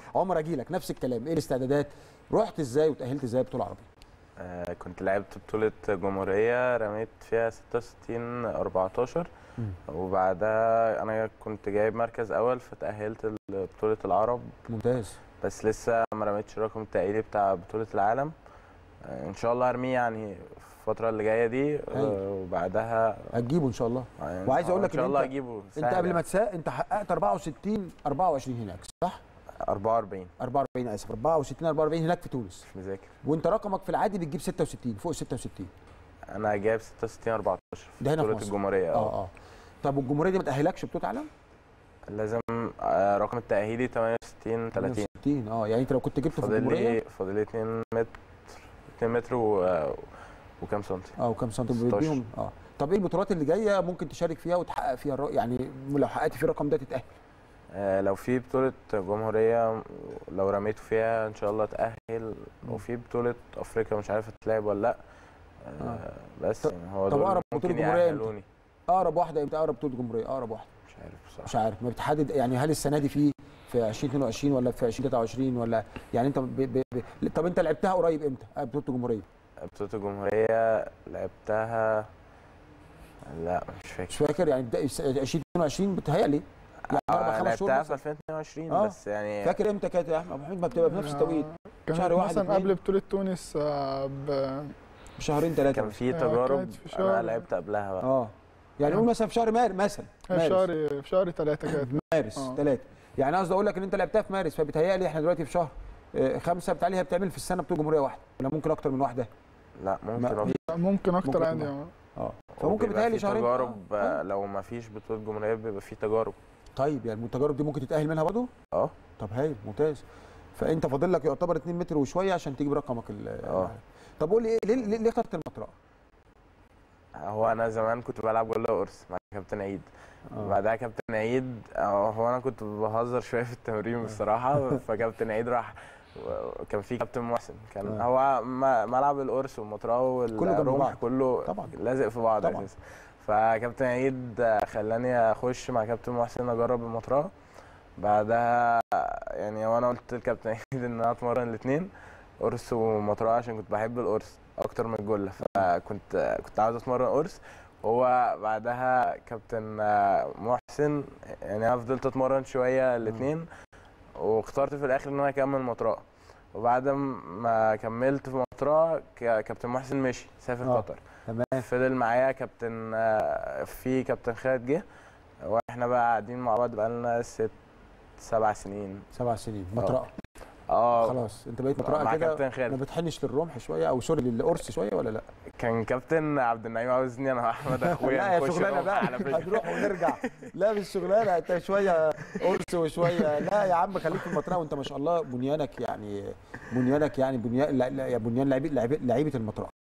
عمر اجي لك نفس الكلام ايه الاستعدادات رحت ازاي وتاهلت ازاي بطوله عربيه آه، كنت لعبت بطولة جمهورية رميت فيها 66 14 مم. وبعدها أنا كنت جايب مركز أول فتأهلت لبطولة العرب ممتاز بس لسه ما رميتش الرقم التأهيلي بتاع بطولة العالم آه، إن شاء الله هرميه يعني في الفترة اللي جاية دي آه، أيوة. وبعدها هتجيبه ان شاء الله يعني وعايز أقول آه، لك إن شاء إن الله أنت- أجيبه انت قبل ما تساق انت حققت 64 24 هناك صح 44 44 اسف 64 44 هناك في تونس مش مذاكر وانت رقمك في العادي بتجيب 66 فوق 66 أنا جايب 66 14 في ده هنا في بطولة مصر. الجمهورية اه اه طب والجمهوريه دي ما تاهلكش بطوله عالم لازم آه، رقم التأهيلي 68 30 60 اه يعني انت لو كنت جبته في فاضل الجمهوريه لي فاضل لي 2 متر 2 متر و... وكام سنتي اه وكام سنتي 16. بيديهم اه طب ايه البطولات اللي جايه ممكن تشارك فيها وتحقق فيها الر... يعني لو حققت فيه الرقم ده تتاهل آه لو في بطولة جمهورية لو رميته فيها ان شاء الله اتأهل وفي بطولة افريقيا مش عارف هتلعب ولا لا آه بس طب- يعني هو طب دول أقرب بطولة ممكن جمهورية إمتى؟ يأهلوني اقرب واحده امتى اقرب بطوله جمهوريه اقرب واحده مش عارف بصراحة مش عارف ما بتحدد يعني هل السنه دي في في 2022 ولا في 2023 ولا يعني انت ب... ب... ب... طب انت لعبتها قريب امتى آه، بطوله الجمهوريه بطولة الجمهورية لعبتها لا مش فاكر مش فاكر يعني بدا- 2022 بتهيألي يعني اربع آه، خمس شهور لعبتها في مثلا. 2022 آه. بس يعني فاكر امتى كانت يا احمد أبو حميد ما بتبقى بنفس التوقيت كانت شهر واحد مثلا اتنين. قبل بطولة تونس آه، ب- بشهرين ثلاثه كان في آه، تجارب كانت في انا شهر- لعبت قبلها بقى اه يعني قول مثلا في شهر مارس مثلا في مارس شهر في شهر ثلاثة كانت مارس آه. ثلاثة يعني قصدي اقول لك ان انت لعبتها في مارس فبتهيألي احنا دلوقتي في شهر آه، خمسة بتهيألي هي بتعمل في السنة بطولة جمهورية واحدة ولا ممكن أكتر من واحدة لا ممكن ما- أفضل. ممكن اكتر ممكن عادي تبقى. آه. اه فممكن وبيبقى بتهيألي في شهرين تجارب آه. آه، لو ما فيش بطولة جمهورية بيبقى في تجارب طيب يعني التجارب دي ممكن تتأهل منها برضه؟ اه طب هايل ممتاز فأنت فاضل لك يعتبر 2 متر وشوية عشان تجيب رقمك ال اه. طب قول لي إيه- ليه ليه ليه اخترت المطرقة؟ هو انا زمان كنت بلعب جله قرص مع كابتن عيد آه. بعدها كابتن عيد آه، هو انا كنت بهزر شويه في التمرين بصراحه فكابتن عيد راح و- كان في كابتن محسن كان آه. هو م- ملعب القرص والمطرقه كله جنب والرمح بعض. كله طبعا. لازق في بعض طبعا. اساسا فكابتن عيد آه، خلاني اخش مع كابتن محسن اجرب المطرقه بعدها يعني وانا قلت لكابتن عيد ان انا اتمرن الاثنين قرص ومطرقه عشان كنت بحب القرص اكتر من الجله فكنت كنت عاوز اتمرن قرص هو بعدها كابتن آه، محسن يعني انا فضلت اتمرن شويه الاثنين واخترت في الاخر ان انا اكمل مطرقه وبعد ما كملت في مطرقه ك- كابتن محسن مشي سافر آه. قطر تمام فضل معايا كابتن آه، في كابتن خالد جه واحنا بقى قاعدين مع بعض بقالنا ست سبع سنين سبع سنين مطرقة اه خلاص أنت بقيت مع مطرقة كده كابتن ما خالد بتحنش للرمح شوية أو سوري للقرص شوية ولا لا؟ كان كابتن عبد النعيم عاوزني انا واحمد اخويا لا يا نخش شغلانه رمح بقى على فكرة. هنروح ونرجع لا مش شغلانه انت شويه قرص وشويه لا يا عم خليك في المطرقه وانت ما شاء الله بنيانك يعني بنيانك يعني بنيان لا لا يا بنيان لعيبه لعيبه لعيبه المطرقه